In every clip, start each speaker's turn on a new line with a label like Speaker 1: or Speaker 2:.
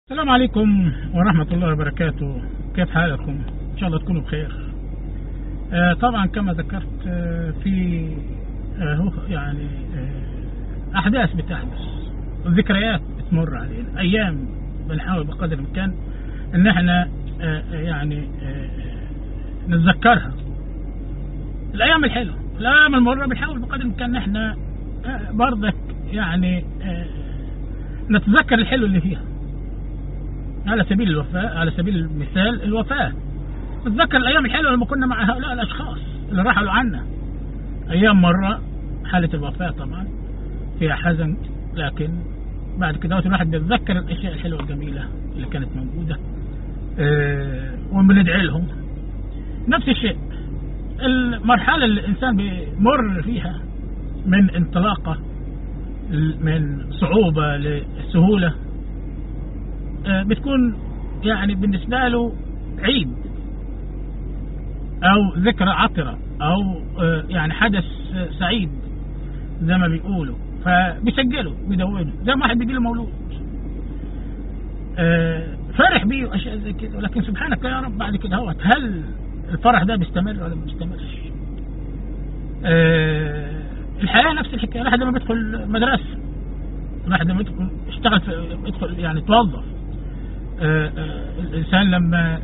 Speaker 1: السلام عليكم ورحمة الله وبركاته كيف حالكم إن شاء الله تكونوا بخير آه طبعا كما ذكرت آه في آه هو يعني آه أحداث بتحدث ذكريات بتمر علينا أيام بنحاول بقدر الإمكان إن إحنا آه يعني آه نتذكرها الأيام الحلوة الأيام المرة بنحاول بقدر الإمكان إن إحنا آه برضك يعني آه نتذكر الحلو اللي فيها على سبيل الوفاء على سبيل المثال الوفاة نتذكر الأيام الحلوة لما كنا مع هؤلاء الأشخاص اللي رحلوا عنا أيام مرة حالة الوفاة طبعا فيها حزن لكن بعد كده الواحد بيتذكر الأشياء الحلوة الجميلة اللي كانت موجودة أه وبندعي لهم نفس الشيء المرحلة اللي الإنسان بيمر فيها من انطلاقة من صعوبة لسهولة بتكون يعني بالنسبة له عيد أو ذكرى عطرة أو يعني حدث سعيد زي ما بيقولوا فبيسجلوا بيدونوا زي ما واحد بيجي له مولود فرح بيه وأشياء زي كده ولكن سبحانك يا رب بعد كده هو هل الفرح ده بيستمر ولا ما بيستمرش الحياة نفس الحكاية الواحد لما بيدخل مدرسة الواحد لما يدخل يشتغل في يدخل يعني يتوظف آآ آآ الانسان لما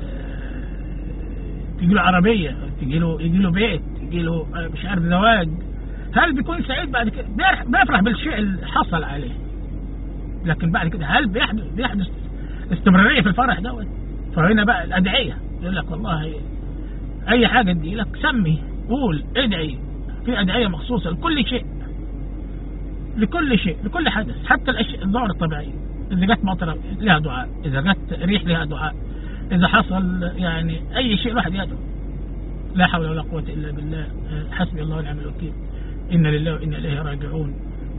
Speaker 1: تجي له عربيه تجي له يجي له بيت يجي له مش عارف زواج هل بيكون سعيد بعد كده بيفرح بالشيء اللي حصل عليه لكن بعد كده هل بيحدث بيحدث استمراريه في الفرح دوت فهنا بقى الادعيه يقول لك والله اي حاجه تجي لك سمي قول ادعي في ادعيه مخصوصه لكل شيء لكل شيء لكل حدث حتى الاشياء الظواهر الطبيعيه إذا جت مطرة لها دعاء إذا جت ريح لها دعاء إذا حصل يعني أي شيء الواحد يدعو لا حول ولا قوة إلا بالله حسبي الله ونعم الوكيل إن لله وإنا إليه راجعون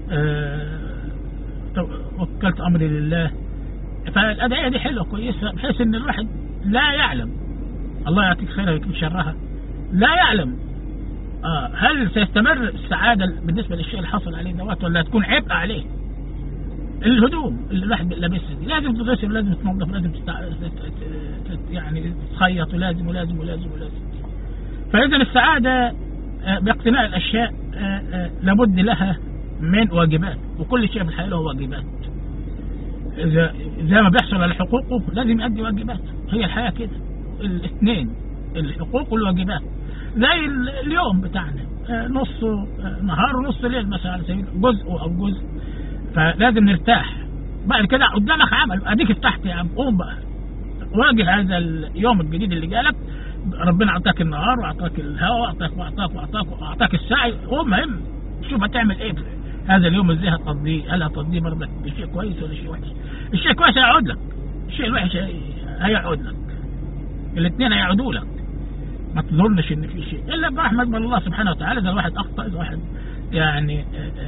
Speaker 1: وكلت أمري لله فالأدعية دي حلوة كويسة بحيث إن الواحد لا يعلم الله يعطيك خيرها ويكفيك شرها لا يعلم آه هل سيستمر السعادة بالنسبة للشيء اللي حصل عليه دوت ولا تكون عبء عليه الهدوم اللي الواحد لابسها دي لازم تغسل ولازم تنظف ولازم تستع... يعني تخيط ولازم ولازم ولازم ولازم فاذا السعاده باقتناء الاشياء لابد لها من واجبات وكل شيء في الحياه له واجبات اذا زي ما بيحصل على حقوقه لازم يؤدي واجباته هي الحياه كده الاثنين الحقوق والواجبات زي اليوم بتاعنا نص نهار ونص ليل مثلا على سبيل جزء او جزء فلازم نرتاح بعد كده قدامك عمل اديك فتحت يا عم قوم بقى واجه هذا اليوم الجديد اللي جالك ربنا اعطاك النهار واعطاك الهواء واعطاك واعطاك واعطاك واعطاك السعي هو مهم شوف هتعمل ايه هذا اليوم ازاي هتقضيه هل هتقضيه برضك بشيء كويس ولا شيء وحش الشيء كويس هيعود لك الشيء الوحش هيعود لك الاثنين هيعودوا لك ما تظنش ان في شيء الا برحمه من الله سبحانه وتعالى اذا الواحد اخطا اذا الواحد يعني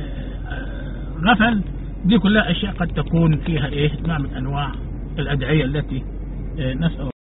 Speaker 1: غفل دي كلها اشياء قد تكون فيها ايه نوع من انواع الادعيه التي نسال